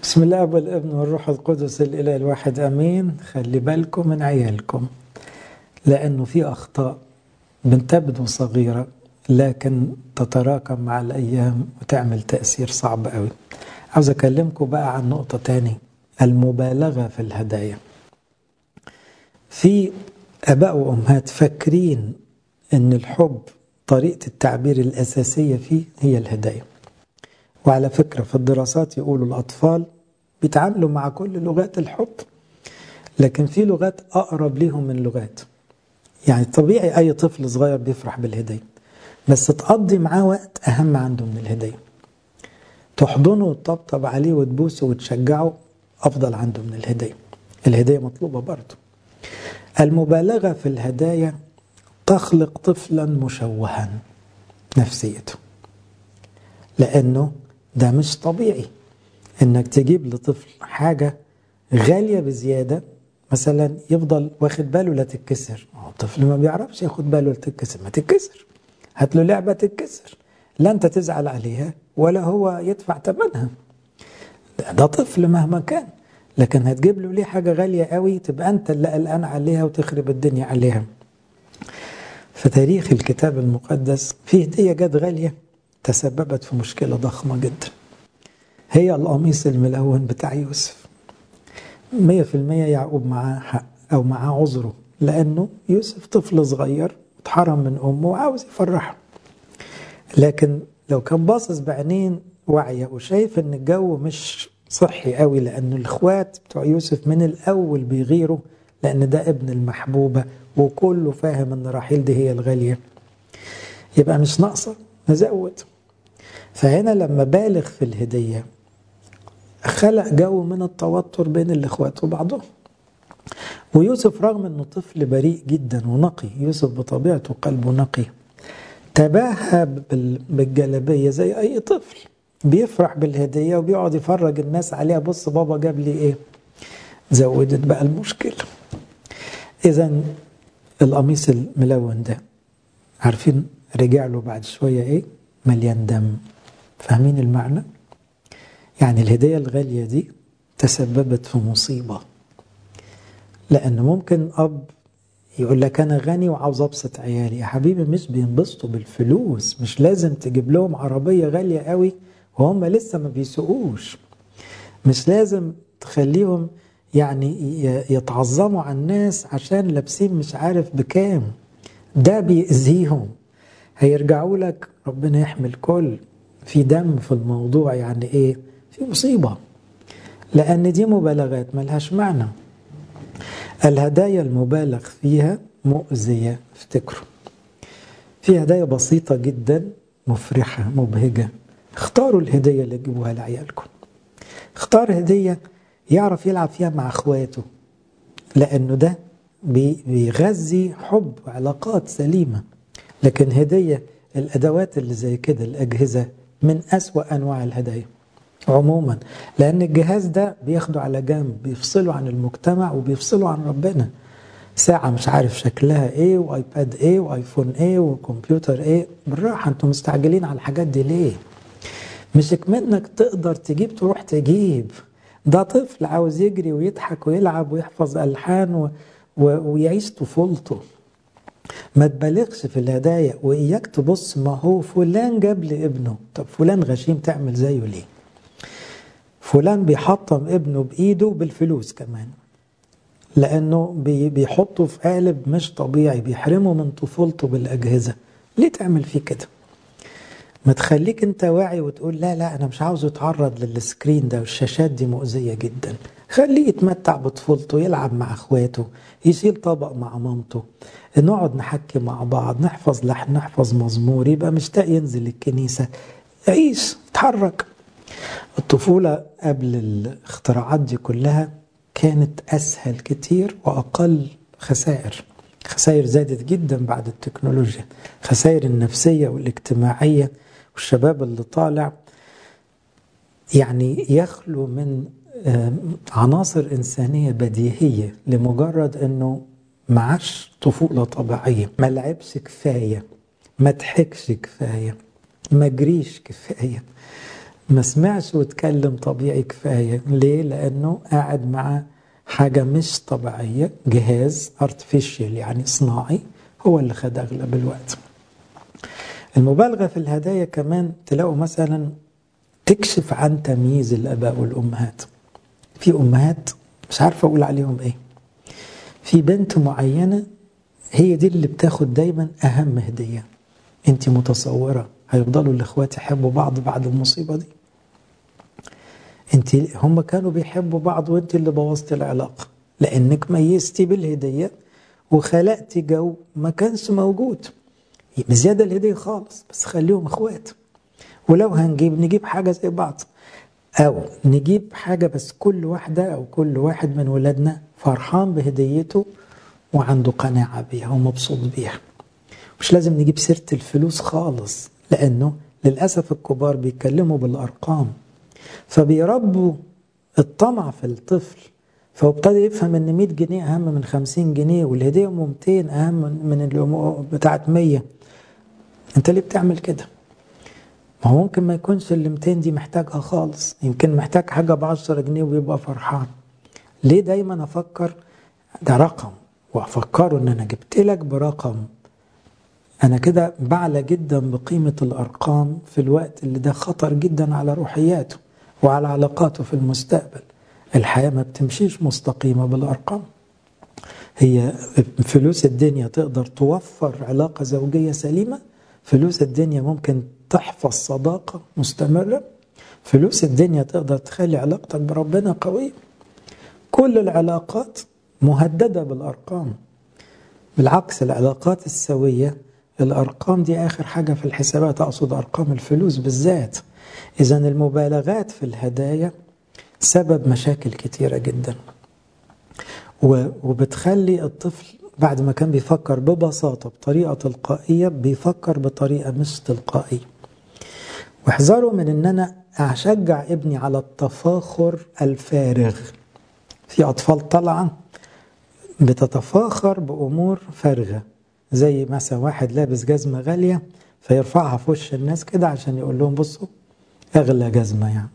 بسم الله والابن والروح القدس الاله الواحد امين خلي بالكم من عيالكم لانه في اخطاء بتبدو صغيره لكن تتراكم مع الايام وتعمل تاثير صعب قوي عاوز اكلمكم بقى عن نقطه تاني المبالغه في الهدايا في اباء وامهات فاكرين ان الحب طريقه التعبير الاساسيه فيه هي الهدايا وعلى فكرة في الدراسات يقولوا الأطفال بيتعاملوا مع كل لغات الحب لكن في لغات أقرب ليهم من لغات يعني طبيعي أي طفل صغير بيفرح بالهدية بس تقضي معاه وقت أهم عنده من الهدية تحضنه وتطبطب عليه وتبوسه وتشجعه أفضل عنده من الهدية الهدية مطلوبة برضه المبالغة في الهدايا تخلق طفلا مشوها نفسيته لأنه ده مش طبيعي انك تجيب لطفل حاجه غاليه بزياده مثلا يفضل واخد باله لا تتكسر الطفل ما بيعرفش ياخد باله لا تتكسر ما تتكسر هات له لعبه تتكسر لا انت تزعل عليها ولا هو يدفع ثمنها ده طفل مهما كان لكن هتجيب له ليه حاجه غاليه قوي تبقى انت اللي قلقان عليها وتخرب الدنيا عليها في تاريخ الكتاب المقدس في هديه جت غاليه تسببت في مشكله ضخمه جدا هي القميص الملون بتاع يوسف مية في المية يعقوب معاه حق أو معاه عذره لأنه يوسف طفل صغير اتحرم من أمه وعاوز يفرحه لكن لو كان باصص بعينين واعية وشايف إن الجو مش صحي قوي لأن الإخوات بتوع يوسف من الأول بيغيروا لأن ده ابن المحبوبة وكله فاهم إن رحيل دي هي الغالية يبقى مش ناقصة نزود فهنا لما بالغ في الهدية خلق جو من التوتر بين الاخوات وبعضهم ويوسف رغم انه طفل بريء جدا ونقي يوسف بطبيعته قلبه نقي تباهى بالجلبية زي اي طفل بيفرح بالهدية وبيقعد يفرج الناس عليها بص بابا جاب لي ايه زودت بقى المشكلة اذا القميص الملون ده عارفين رجع له بعد شوية ايه مليان دم فاهمين المعنى يعني الهدية الغالية دي تسببت في مصيبة لأن ممكن أب يقول لك أنا غني وعاوز أبسط عيالي يا حبيبي مش بينبسطوا بالفلوس مش لازم تجيب لهم عربية غالية قوي وهم لسه ما بيسوقوش مش لازم تخليهم يعني يتعظموا على الناس عشان لابسين مش عارف بكام ده بيأذيهم هيرجعوا لك ربنا يحمل كل في دم في الموضوع يعني ايه في مصيبة لأن دي مبالغات ملهاش معنى الهدايا المبالغ فيها مؤذية افتكروا في هدايا بسيطة جدا مفرحة مبهجة اختاروا الهدية اللي تجيبوها لعيالكم اختار هدية يعرف يلعب فيها مع اخواته لأنه ده بيغذي حب وعلاقات سليمة لكن هدية الأدوات اللي زي كده الأجهزة من أسوأ أنواع الهدايا عموما لأن الجهاز ده بياخده على جنب بيفصله عن المجتمع وبيفصله عن ربنا ساعة مش عارف شكلها ايه وايباد ايه وايفون ايه وكمبيوتر ايه بالراحة انتوا مستعجلين على الحاجات دي ليه مش منك تقدر تجيب تروح تجيب ده طفل عاوز يجري ويضحك ويلعب ويحفظ ألحان و... و... ويعيش طفولته ما تبالغش في الهدايا وإياك تبص ما هو فلان جاب لي ابنه طب فلان غشيم تعمل زيه ليه فلان بيحطم ابنه بإيده بالفلوس كمان لأنه بيحطه في قالب مش طبيعي بيحرمه من طفولته بالأجهزة ليه تعمل فيه كده ما تخليك انت واعي وتقول لا لا انا مش عاوزه يتعرض للسكرين ده والشاشات دي مؤذيه جدا خليه يتمتع بطفولته يلعب مع اخواته يشيل طبق مع مامته نقعد نحكي مع بعض نحفظ لحن نحفظ مزمور يبقى مشتاق ينزل الكنيسه عيش اتحرك الطفوله قبل الاختراعات دي كلها كانت اسهل كتير واقل خسائر خسائر زادت جدا بعد التكنولوجيا خسائر النفسيه والاجتماعيه والشباب اللي طالع يعني يخلو من عناصر إنسانية بديهية لمجرد أنه معاش طفولة طبيعية ما لعبش كفاية ما ضحكش كفاية ما جريش كفاية ما سمعش واتكلم طبيعي كفاية ليه؟ لأنه قاعد مع حاجة مش طبيعية جهاز artificial يعني صناعي هو اللي خد أغلب الوقت المبالغة في الهدايا كمان تلاقوا مثلا تكشف عن تمييز الآباء والأمهات في أمهات مش عارفة أقول عليهم إيه في بنت معينة هي دي اللي بتاخد دايما أهم هدية أنت متصورة هيفضلوا الإخوات يحبوا بعض بعد المصيبة دي انت هم كانوا بيحبوا بعض وانت اللي بوظتي العلاقه لانك ميزتي بالهديه وخلقتي جو ما كانش موجود بزياده الهديه خالص بس خليهم اخوات ولو هنجيب نجيب حاجه زي بعض او نجيب حاجه بس كل واحده او كل واحد من ولادنا فرحان بهديته وعنده قناعه بيها ومبسوط بيها مش لازم نجيب سيره الفلوس خالص لانه للاسف الكبار بيتكلموا بالارقام فبيربوا الطمع في الطفل فهو ابتدى يفهم ان 100 جنيه اهم من 50 جنيه والهديه ام 200 اهم من اللي بتاعت 100 انت ليه بتعمل كده؟ ما هو ممكن ما يكونش ال 200 دي محتاجها خالص يمكن محتاج حاجه ب 10 جنيه ويبقى فرحان ليه دايما افكر ده رقم وافكره ان انا جبت لك برقم انا كده بعلى جدا بقيمه الارقام في الوقت اللي ده خطر جدا على روحياته وعلى علاقاته في المستقبل الحياة ما بتمشيش مستقيمة بالأرقام هي فلوس الدنيا تقدر توفر علاقة زوجية سليمة فلوس الدنيا ممكن تحفظ صداقة مستمرة فلوس الدنيا تقدر تخلي علاقتك بربنا قوية كل العلاقات مهددة بالأرقام بالعكس العلاقات السوية الأرقام دي آخر حاجة في الحسابات أقصد أرقام الفلوس بالذات إذا المبالغات في الهدايا سبب مشاكل كتيرة جدا وبتخلي الطفل بعد ما كان بيفكر ببساطة بطريقة تلقائية بيفكر بطريقة مش تلقائية واحذروا من ان انا اشجع ابني على التفاخر الفارغ في اطفال طالعه بتتفاخر بامور فارغه زي مثلا واحد لابس جزمه غاليه فيرفعها في وش الناس كده عشان يقول لهم بصوا اغلى جزمه يعني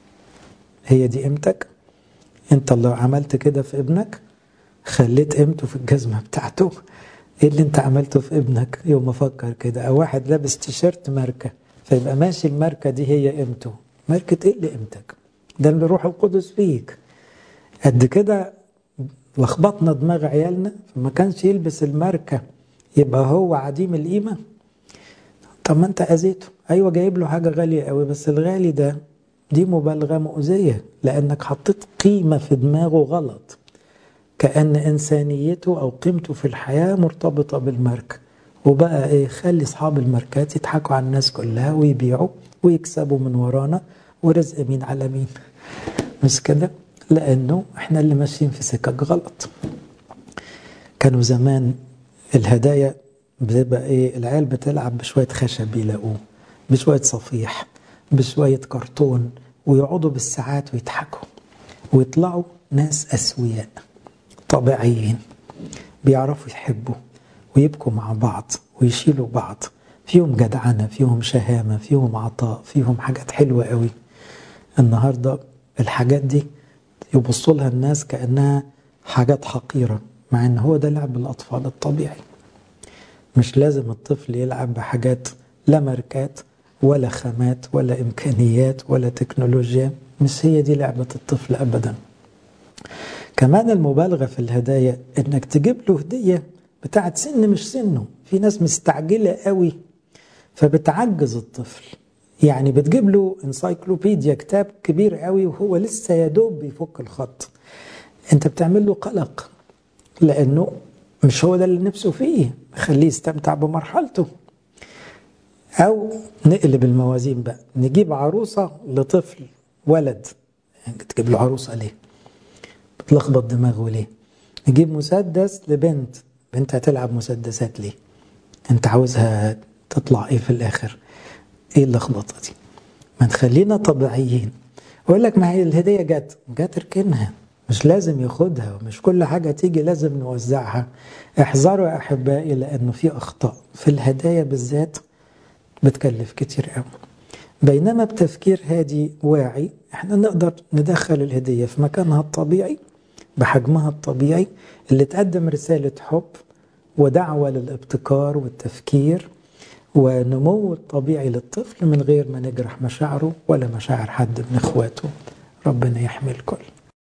هي دي قيمتك انت لو عملت كده في ابنك خليت قيمته في الجزمه بتاعته ايه اللي انت عملته في ابنك يوم ما فكر كده او واحد لابس تيشيرت ماركه فيبقى ماشي الماركه دي هي قيمته ماركه ايه اللي قيمتك ده اللي روح القدس فيك قد كده لخبطنا دماغ عيالنا فما كانش يلبس الماركه يبقى هو عديم القيمه طب ما انت اذيته ايوه جايب له حاجه غاليه قوي بس الغالي ده دي مبالغه مؤذيه لانك حطيت قيمه في دماغه غلط كان انسانيته او قيمته في الحياه مرتبطه بالماركه وبقى ايه خلي اصحاب الماركات يضحكوا على الناس كلها ويبيعوا ويكسبوا من ورانا ورزق مين على مين مش كده لانه احنا اللي ماشيين في سكك غلط كانوا زمان الهدايا بتبقى ايه العيال بتلعب بشويه خشب يلاقوه بشويه صفيح بشويه كرتون ويقعدوا بالساعات ويضحكوا ويطلعوا ناس اسوياء طبيعيين بيعرفوا يحبوا ويبكوا مع بعض ويشيلوا بعض فيهم جدعنه فيهم شهامه فيهم عطاء فيهم حاجات حلوه قوي النهارده الحاجات دي يبصوا لها الناس كانها حاجات حقيره مع ان هو ده لعب الاطفال الطبيعي مش لازم الطفل يلعب بحاجات لا ماركات ولا خامات ولا امكانيات ولا تكنولوجيا مش هي دي لعبه الطفل ابدا كمان المبالغه في الهدايا انك تجيب له هديه بتاعت سن مش سنه في ناس مستعجله قوي فبتعجز الطفل يعني بتجيب له انسايكلوبيديا كتاب كبير قوي وهو لسه يا دوب بيفك الخط انت بتعمل له قلق لانه مش هو ده اللي نفسه فيه خليه يستمتع بمرحلته او نقلب الموازين بقى نجيب عروسه لطفل ولد يعني تجيب له عروسه ليه بتلخبط دماغه ليه نجيب مسدس لبنت بنت هتلعب مسدسات ليه انت عاوزها تطلع ايه في الاخر ايه اللخبطه دي ما نخلينا طبيعيين اقول لك ما هي الهديه جت جت اركنها مش لازم ياخدها ومش كل حاجة تيجي لازم نوزعها احذروا يا أحبائي لأنه في أخطاء في الهدايا بالذات بتكلف كتير قوي بينما بتفكير هادي واعي احنا نقدر ندخل الهدية في مكانها الطبيعي بحجمها الطبيعي اللي تقدم رسالة حب ودعوة للابتكار والتفكير ونمو الطبيعي للطفل من غير ما نجرح مشاعره ولا مشاعر حد من اخواته ربنا يحمي الكل